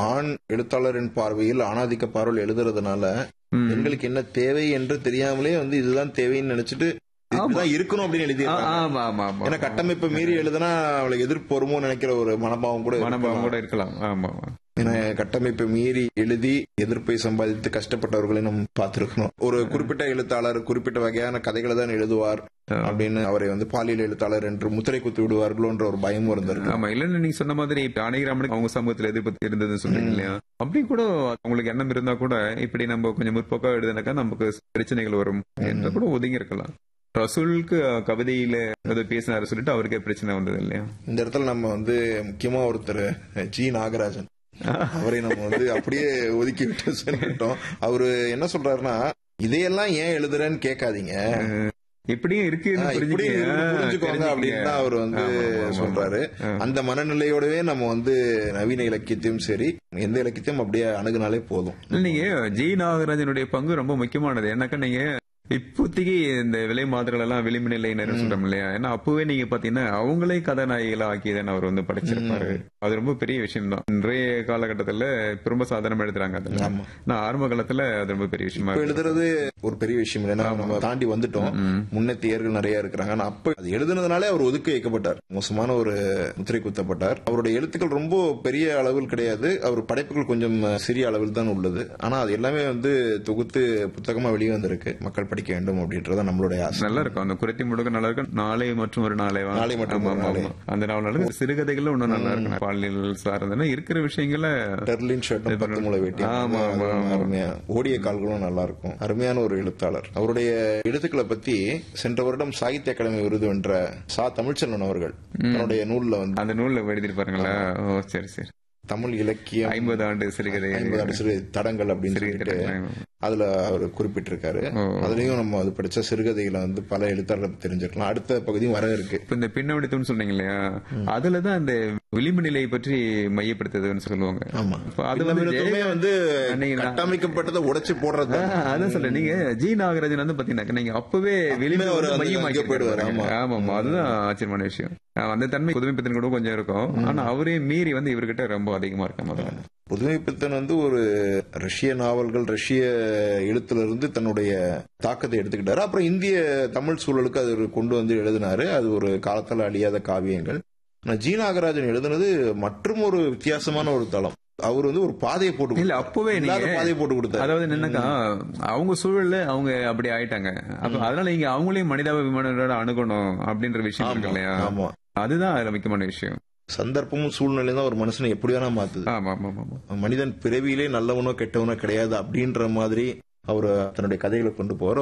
ஆண் எழுத்தாளரின் பார்வையில் ஆணாதிக்க பார்வையில் எழுதுறதுனால ம். பெண்களுக்கு என்ன தேவை என்று தெரியாமலே வந்து இதுதான் தேவைன்னு நினைச்சிட்டு இதுதான் இருக்கணும் அப்படின்னு ஆ, எழுதியிருக்காங்க ஆமா ஆமா ஆமா ஏன்னா கட்டமைப்பை மீறி எழுதுனா அவளுக்கு எதிர்ப்பு வருமோ நினைக்கிற ஒரு மனபாவம் கூட மனபாவம் இருக்கலாம். கூட இருக்கலாம் ஆமா ஆமா ஏன்னா கட்டமைப்பை மீறி எழுதி எதிர்ப்பை சம்பாதித்து கஷ்டப்பட்டவர்களை நம்ம பார்த்திருக்கணும் ஒரு குறிப்பிட்ட எழுத்தாளர் குறிப்பிட்ட வகையான கதைகளை தான் எழுதுவார் அப்படின்னு அவரை வந்து பாலியல் எழுத்தாளர் என்று முத்திரை குத்தி விடுவார்களோன்ற ஒரு பயம் இருந்திருக்கு ஆமா இல்லன்னு நீங்க சொன்ன மாதிரி இப்ப அணைகிராமனுக்கு அவங்க சமூகத்துல எதிர்ப்பு இருந்ததுன்னு சொல்றீங்க இல்லையா அப்படி கூட அவங்களுக்கு எண்ணம் இருந்தா கூட இப்படி நம்ம கொஞ்சம் முற்போக்கா எழுதுனாக்கா நமக்கு பிரச்சனைகள் வரும் என்று கூட ஒதுங்கி இருக்கலாம் ரசூலுக்கு கவிதையில ஏதோ பேசினாரு சொல்லிட்டு அவருக்கே பிரச்சனை வந்தது இல்லையா இந்த இடத்துல நம்ம வந்து முக்கியமா ஒருத்தர் ஜி நாகராஜன் அவரை நம்ம வந்து அப்படியே ஒதுக்கி விட்டு சென்றுட்டோம் அவரு என்ன சொல்றாருன்னா இதையெல்லாம் ஏன் எழுதுறேன்னு கேட்காதீங்க இப்படியும் இருக்குன்னு ஆஹ், இப்படி புரிஞ்சுக்கங்க. புரிஞ்சுக்கோங்க அப்படின்னு தான் அவர் வந்து ஆமா, ஆமா, ஆமா. சொல்றாரு ஆ. அந்த மனநிலையோடவே நம்ம வந்து நவீன இலக்கியத்தையும் சரி எந்த இலக்கியத்தையும் அப்படியே அணுகுனாலே போதும் இல்ல, நீங்க ஜி நாகராஜனுடைய பங்கு ரொம்ப முக்கியமானது என்னக்கா நீங்க இப்போதைக்கு இந்த விலை மாதிரிகள் எல்லாம் விளிம்பு சொல்றோம் இல்லையா ஏன்னா அப்பவே நீங்க பாத்தீங்கன்னா அவங்களே கதாநாயகிகளா ஆக்கியதான் அவர் வந்து படைச்சிருப்பாரு அது ரொம்ப பெரிய விஷயம் தான் இன்றைய காலகட்டத்துல ரொம்ப சாதாரணமா எழுதுறாங்க அதுல ஆமா நான் ஆரம்ப காலத்துல அது ரொம்ப பெரிய விஷயமா இப்ப இருக்கு. எழுதுறது ஒரு பெரிய விஷயம் இல்லை ஏன்னா நம்ம தாண்டி வந்துட்டோம் ம். முன்னேத்தியர்கள் நிறைய இருக்கிறாங்க ஆனா அப்ப அது எழுதுனதுனாலே அவர் ஒதுக்கி வைக்கப்பட்டார் மோசமான ஒரு முத்திரை குத்தப்பட்டார் அவருடைய எழுத்துக்கள் ரொம்ப பெரிய அளவில் கிடையாது அவர் படைப்புகள் கொஞ்சம் சிறிய அளவில் தான் உள்ளது ஆனா அது எல்லாமே வந்து தொகுத்து புத்தகமா வெளியே வந்திருக்கு மக்கள் படிக்க வேண்டும் அப்படின்றத நம்மளுடைய ஆசை நல்லா இருக்கும் அந்த குறைத்தி முடுக்க நல்லா இருக்கும் நாளை மற்றும் ஒரு நாளை வா. நாளை மற்றும் ஆமா, ஒரு ஆமா, நாளை. ஆமா. அந்த நாவல் நல்லா இருக்கு. சிறுகதைகளும் இன்னும் நல்லா இருக்கும் பாலியல் சார்ந்தன இருக்கிற விஷயங்களை டெர்லின் ஷர்ட்டும் பத்து முளை வேட்டி ஆமா, ஆமா, ஆமா. அருமையா ஓடிய கால்களும் நல்லா இருக்கும் அருமையான ஒரு எழுத்தாளர் அவருடைய எழுத்துக்களை பத்தி சென்ற வருடம் சாகித்ய அகாடமி விருது வென்ற சா தமிழ்ச்செல்வன் அவர்கள் தன்னுடைய நூல்ல வந்து அந்த நூல்ல எழுதிருப்பாருங்களா ஓ சரி சரி தமிழ் இலக்கியம் ஐம்பது ஆண்டு சிறுகதை ஐம்பது ஆண்டு சிறு தடங்கள் அப்படின்னு சிறுகதை சொல்லிட்டு அதுல அவர் குறிப்பிட்டிருக்காரு அதுலயும் நம்ம அது படிச்ச சிறுகதையில வந்து பல எழுத்தாளர் தெரிஞ்சுக்கலாம் அடுத்த பகுதியும் வர இருக்கு இப்ப இந்த பின்னவடித்தம்னு சொன்னீங்க இல்லையா அதுலதான் அந்த விளிம்பு நிலையை பற்றி மையப்படுத்துதுன்னு சொல்லுவாங்க ஆமா இப்ப அது வந்து எல்லாமே ஜெய- வந்து நீங்க நான்- கட்டமைக்கப்பட்டதை உடைச்சு போடுறது ஆ, அதான் சொல்றேன் நீங்க ஜி நாகராஜன் வந்து பாத்தீங்கன்னா நீங்க அப்பவே விளிம்பு அவர் வந்து வந்து மையமாக்கி அங்கே போயிடுவாரு, ஆமா. ஆமா ஆமா அதுதான் ஆச்சரியமான விஷயம் ஆ, அந்த தன்மை புதுமை பத்தின கூட கொஞ்சம் இருக்கும் ஆனா அவரே மீறி வந்து இவர்கிட்ட ரொம்ப அதிகமா இருக்க முதல்ல புதுமை பித்தன் வந்து ஒரு ரஷ்ய நாவல்கள் ரஷ்ய எழுத்துல இருந்து தன்னுடைய தாக்கத்தை எடுத்துக்கிட்டாரு அப்புறம் இந்திய தமிழ் சூழலுக்கு அது ஒரு கொண்டு வந்து எழுதினாரு அது ஒரு காலத்தால் அழியாத காவியங்கள் ஆனா ஜி நாகராஜன் எழுதுனது மற்றும் ஒரு வித்தியாசமான ஒரு தளம் அவர் வந்து ஒரு பாதையை போட்டு இல்ல கொடுத்தாரு. அப்பவே இல்லாத நீங்க பாதையை போட்டு கொடுத்தாரு அதாவது என்னக்கா அவங்க சூழல்ல அவங்க அப்படி ஆயிட்டாங்க அப்ப அதனால நீங்க அவங்களையும் மனிதாபிமானோட அணுகணும் அப்படின்ற விஷயம் இருக்கு இல்லையா ஆமா அதுதான் அதுல முக்கியமான விஷயம் சந்தர்ப்பமும் சூழ்நிலையும் தான் ஒரு மனுஷனை எப்படி வேணா மாத்துது ஆமா ஆமா ஆமா மனிதன் பிறவியிலே நல்லவனோ கெட்டவனோ கிடையாது அப்படின்ற மாதிரி அவர் தன்னுடைய கதைகளை கொண்டு போற